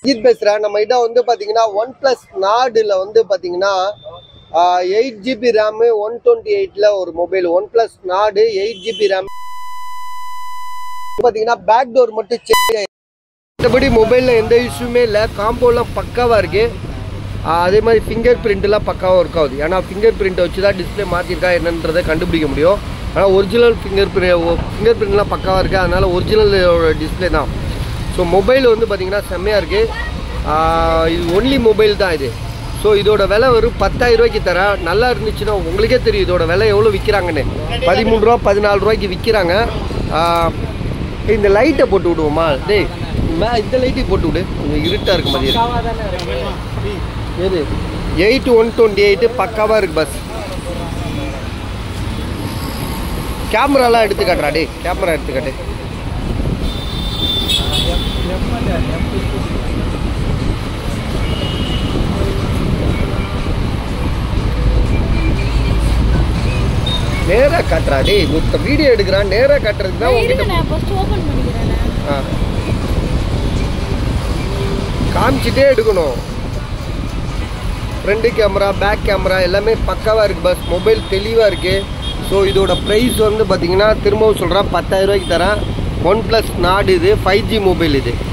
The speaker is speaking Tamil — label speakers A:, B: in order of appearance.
A: அஜித் பேசுகிறேன் நம்ம கிட்ட வந்து பார்த்தீங்கன்னா ஒன் ப்ளஸ் நாடில் வந்து பார்த்தீங்கன்னா eight GB RAM one twenty எயிட்டில் ஒரு mobile OnePlus Nord eight GB RAM பார்த்தீங்கன்னா பேக் டோர் மட்டும் சேஞ்ச் மற்றபடி மொபைலில் எந்த இஷ்யூமே இல்லை காம்போலாம் பக்காவாக இருக்குது அதே மாதிரி ஃபிங்கர் பிரிண்ட்லாம் பக்காவாக ஒர்க் ஆகுது ஏன்னா ஃபிங்கர் பிரிண்ட்டை வச்சு தான் டிஸ்பிளே மாற்றிருக்கா என்னன்றதை கண்டுபிடிக்க முடியும் ஆனால் ஒரிஜினல் ஃபிங்கர் பிரிண்ட் ஃபிங்கர் பிரிண்ட்லாம் பக்காவாக இருக்குது அதனால் ஒரிஜினல் டிஸ்பிளே தான் ஸோ மொபைல் வந்து பார்த்தீங்கன்னா செம்மையாக இருக்குது இது ஒன்லி மொபைல் தான் இது ஸோ இதோட விலை வெறும் பத்தாயிரம் ரூபாய்க்கு தரேன் நல்லா இருந்துச்சுன்னா உங்களுக்கே தெரியும் இதோட விலை எவ்வளோ விற்கிறாங்கன்னு பதிமூணு ரூபா பதினாலு ரூபாய்க்கு விற்கிறாங்க இந்த லைட்டை போட்டு விடுவோமா டேய் மே இந்த லைட்டையும் போட்டு விடு கொஞ்சம் இருட்டாக இருக்கு மாதிரி இருக்கு. எது எயிட் ஒன் டுவெண்ட்டி எயிட்டு பக்காவாக இருக்கு பஸ் கேமராலாம் எடுத்து காட்டுறா டே கேமரா எடுத்து காட்டு நேரா காட்டுறா டேய் ஒருத்த வீடியோ எடுக்கிறான் நேரா காட்டுறதுக்கு தான் உங்ககிட்ட
B: இருங்க நான் ஃபர்ஸ்ட் ஓபன் பண்ணிக்கிறேன்
A: ஆ. காமிச்சிட்டே எடுக்கணும் ஃப்ரண்ட் கேமரா பேக் கேமரா எல்லாமே பக்காவாக இருக்குது பஸ் மொபைல் தெளிவாக இருக்குது ஸோ இதோட ப்ரைஸ் வந்து பார்த்தீங்கன்னா திரும்பவும் சொல்கிறேன் பத்தாயிரம் ரூபாய்க்கு தரேன் ஒன் ப்ளஸ் நாடு இது ஃபைவ் ஜி மொபைல் இது